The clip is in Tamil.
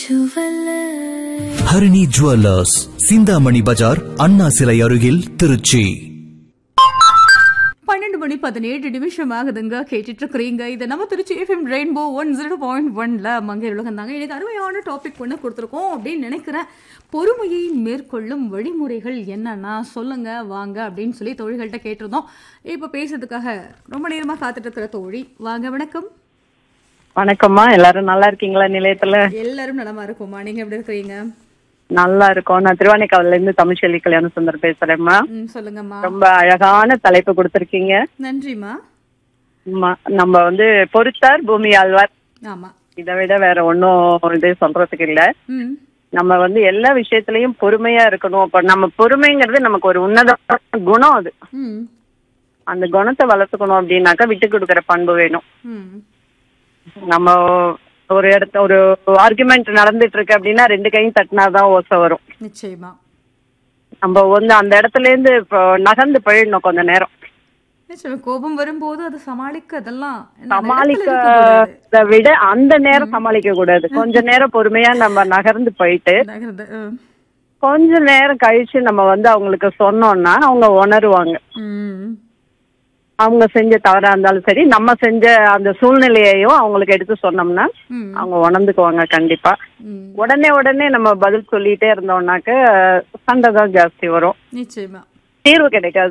ஹரிணி ஜுவல்லர்ஸ் சிந்தாமணி பஜார் அண்ணா சிலை அருகில் திருச்சி பன்னெண்டு மணி பதினேழு நிமிஷம் ஆகுதுங்க கேட்டுட்டு இருக்கிறீங்க இது நம்ம Tiruchi FM rainbow one zero point ஒன்ல மங்கை உலகம் தாங்க எனக்கு அருமையான டாபிக் ஒன்று கொடுத்துருக்கோம் அப்படின்னு நினைக்கிறேன் பொறுமையை மேற்கொள்ளும் வழிமுறைகள் என்னன்னா சொல்லுங்க வாங்க அப்படின்னு சொல்லி தோழிகள்கிட்ட கேட்டிருந்தோம் இப்போ பேசுறதுக்காக ரொம்ப நேரமா காத்துட்டு இருக்கிற தோழி வாங்க வணக்கம் வணக்கம்மா எல்லாரும் நல்லா இருக்கீங்களா நிலையத்துல எல்லாரும் நலமா இருக்குமா நீங்க எப்படி இருக்கிறீங்க நல்லா இருக்கோம் நான் திருவானைக்காவில இருந்து தமிழ்ச்செல்வி கல்யாண சுந்தர் பேசுறேம்மா ம் சொல்லுங்கம்மா ரொம்ப அழகான தலைப்பு கொடுத்திருக்கீங்க நன்றிம்மா ஆமா, நம்ம வந்து பொறுத்தார் பூமி ஆழ்வார் ஆமா இதை விட வேற ஒன்றும் இது சொல்றதுக்கு இல்ல ம் நம்ம வந்து எல்லா விஷயத்திலயும் பொறுமையா இருக்கணும் அப்ப நம்ம பொறுமைங்கிறது நமக்கு ஒரு உன்னத குணம் அது ம் அந்த குணத்தை வளர்த்துக்கணும் அப்படின்னாக்கா விட்டு கொடுக்கிற பண்பு வேணும் ம் நம்ம ஒரு இடத்த ஒரு ஆர்குமெண்ட் நடந்துட்டு இருக்கு அப்படின்னா ரெண்டு கையும் தட்டினாதான் ஓசை வரும் நிச்சயமா நம்ம வந்து அந்த இடத்துல இருந்து இப்போ நகர்ந்து போயிடணும் கொஞ்ச நேரம் நிச்சயமா கோபம் வரும்போது அதை சமாளிக்க அதெல்லாம் என்ன, அந்த இடத்துல இருக்கக்கூடாது. சமாளிக்கிறத விட அந்த நேரம் சமாளிக்க கூடாது கொஞ்ச நேரம் பொறுமையா நம்ம நகர்ந்து போயிட்டு நகருது. ம். கொஞ்ச நேரம் கழிச்சு நம்ம வந்து அவங்களுக்கு சொன்னோம்னா அவங்க உணருவாங்க ம். அவங்க செஞ்ச தவறா இருந்தாலும் சரி நம்ம செஞ்ச அந்த சூழ்நிலையையும் அவங்களுக்கு எடுத்து சொன்னோம்னா ம். அவங்க உணர்ந்துக்குவாங்க கண்டிப்பா ம். உடனே உடனே நம்ம பதில் சொல்லிட்டே இருந்தோம்னாக்க சண்டை தான் ஜாஸ்தி வரும் நிச்சயமா தீர்வு கிடைக்காது